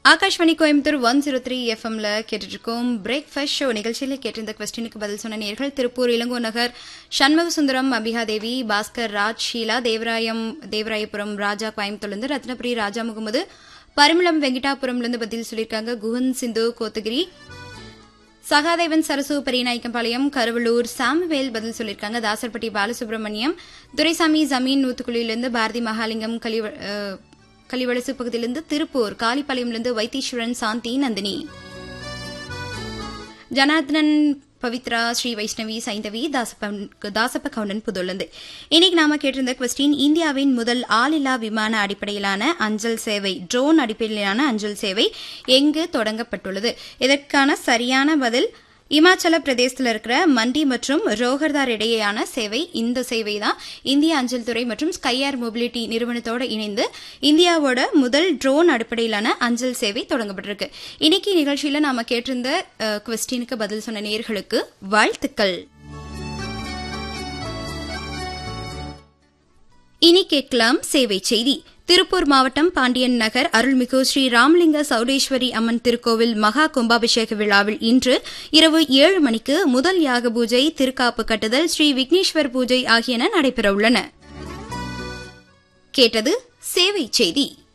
Akashvani Coimbatore one zero three எஃப்எம்ல கேட்டுட்டு இருக்கோம் பிரேக்ஃபாஸ்ட் ஷோ நிகழ்ச்சியில கேட்டிருந்த கொஸ்டினுக்கு பதில் சொன்ன நேர்கள் திருப்பூர் இளங்கோ நகர் சண்முக சுந்தரம் அபிகா தேவி பாஸ்கர் ராஜ் ஷீலா தேவராயம் தேவராயபுரம் ராஜா கோயம்புத்தூர்லேருந்து ரத்னபுரி ராஜா முகமது பரிமளம் வெங்கிட்டாபுரம்லேருந்து பதில் சொல்லியிருக்காங்க குஹன் சிந்து கோத்தகிரி சகாதேவன் சரசு பெரியநாயக்கம்பாளையம் கருவலூர் சாமுவேல் பதில் சொல்லியிருக்காங்க தாசர்பட்டி பாலசுப்ரமணியம் துரைசாமி ஜமீன் நூத்துக்குழியிலிருந்து பாரதி மகாலிங்கம் கலிவ அஹ், கலிவளசு பகுதியிலிருந்து திருப்பூர் காளிப்பாளையம்லிருந்து வைத்தீஸ்வரன் சாந்தி நந்தினி ஜனார்தனன் பவித்ரா ஸ்ரீ வைஷ்ணவி சைந்தவி தாசப்ப தாசப்ப கவுண்டன் புதுள்ளது இன்னைக்கு நாம கேட்டிருந்த கொஸ்டின் இந்தியாவின் முதல் ஆளில்லா விமான அடிப்படையிலான அஞ்சல் சேவை ட்ரோன் அடிப்படையிலான அஞ்சல் சேவை எங்கு தொடங்கப்பட்டுள்ளது இதற்கான சரியான பதில் இமாச்சல பிரதேசத்தில் இருக்கிற மண்டி மற்றும் ரோகர்தார் இடையேயான சேவை இந்த சேவை தான் இந்திய அஞ்சல் துறை மற்றும் ஸ்கையார் மொபிலிட்டி நிறுவனத்தோட இணைந்து இந்தியாவோட முதல் ட்ரோன் அடிப்படையிலான அஞ்சல் சேவை தொடங்கப்பட்டிருக்கு இன்னைக்கு நிகழ்ச்சியில நாம கேட்டிருந்த கொஸ்டினுக்கு பதில் சொன்ன நேயர்களுக்கு வாழ்த்துக்கள் இனி கேட்கலாம் சேவை செய்தி திருப்பூர் மாவட்டம் பாண்டியன் நகர் அருள்மிகு ஸ்ரீ ராமலிங்க சௌடேஸ்வரி அம்மன் திருக்கோவில் மகா கும்பாபிஷேக விழாவில் இன்று இரவு ஏழு மணிக்கு முதல் யாக பூஜை திருக்காப்பு கட்டுதல் ஸ்ரீ விக்னேஸ்வர் பூஜை ஆகியன நடைபெறவுள்ளன கேட்டது சேவை செய்தி